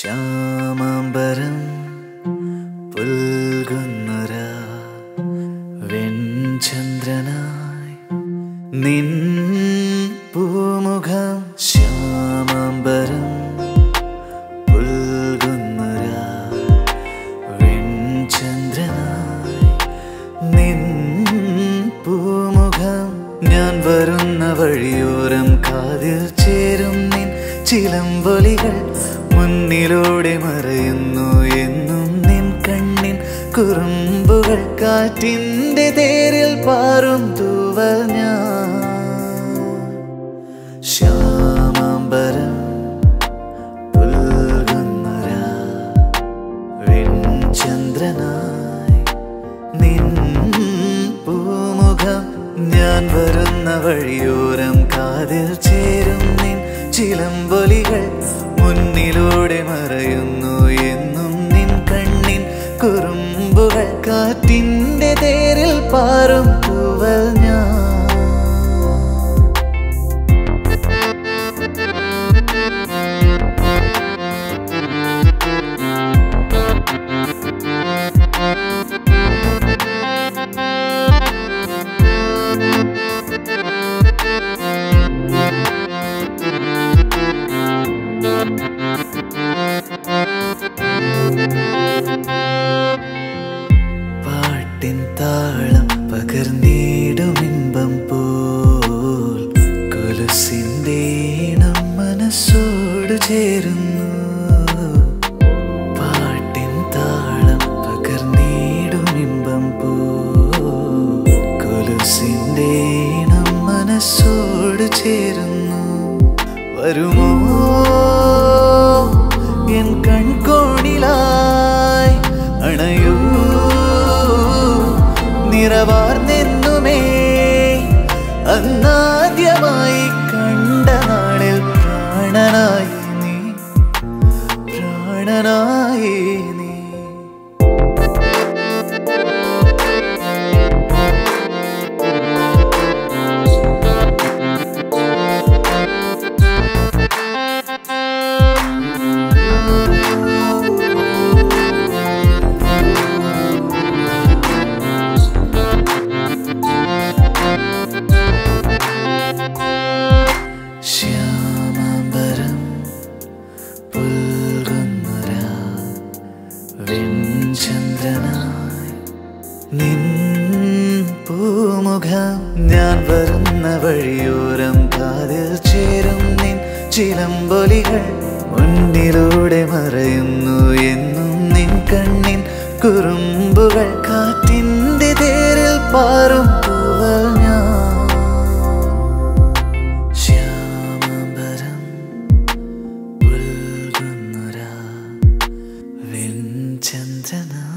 ശ്യാമാംബരം പുൽകുന്നൊര വെൺചന്ദ്രനായി നിൻ പൂമുഖം ശ്യാമാംബരം പുൽകുന്നൊര വെൺചന്ദ്രനായി നിൻ പൂമുഖം ഞാൻ വരുന്ന വഴിയോരം കാതിൽ ചേരും നിൻ ചിലമ്പൊലികൾ മുന്നിലൂടെ മറയുന്നു എന്നും നിൻ കണ്ണിൻ കുറുമ്പുകൾ കാറ്റിൻ്റെ തേരിൽ പാറും തൂവൽ ഞാൻ ശ്യാമാംബരം പുൽകുന്നൊരാ വെൺചന്ദ്രനായി നിൻ പൂമുഖം ഞാൻ വരുന്ന വഴിയോരം കാതിൽ ചേരും നിൻ ചിലമ്പൊലികൾ മുന്നിലൂടെ മറയുന്നു എന്നും നിൻ കണ്ണിൻ കുറുമ്പുകൾ കാറ്റിൻ്റെ തേരിൽ പാറും പൂവൽ ഞാൻ പാട്ടിൻ താളം പകർന്നിടുമിമ്പം പോൽ കൊലുസിൻ്റെ ഇണം മനസ്സോട് ചേരുന്നു പാട്ടിൻ താളം പകർന്നിടുമിമ്പം പോൽ കൊലുസിൻ്റെ ഇണം മനസ്സോട് ചേരുന്നു വരുമോ എൻ കൺകോണിലായി അണയൂ നിറവാർന്നെന്നുമേ അന്നാദ്യമായി കണ്ട നാളിൽ പ്രാണനായി നീ പ്രാണനായി നീ ശ്യാമാംബരം പുൽകുന്നൊരാ വെൺചന്ദ്രനായി നിൻ പൂമുഖം ഞാൻ വരുന്ന വഴിയോരം കാതിൽ ചേരും നിൻ ചിലമ്പൊലികൾ മുന്നിലൂടെ മറയുന്നു എന്നും നിൻ കണ്ണിൻ കുറുമ്പുകൾ കാറ്റിൻ്റെ തേരിൽ പാറും പൂവൽ ഞാൻ ശ്യാമാംബരം പുൽകുന്നൊരാ വെൺചന്ദ്രനായി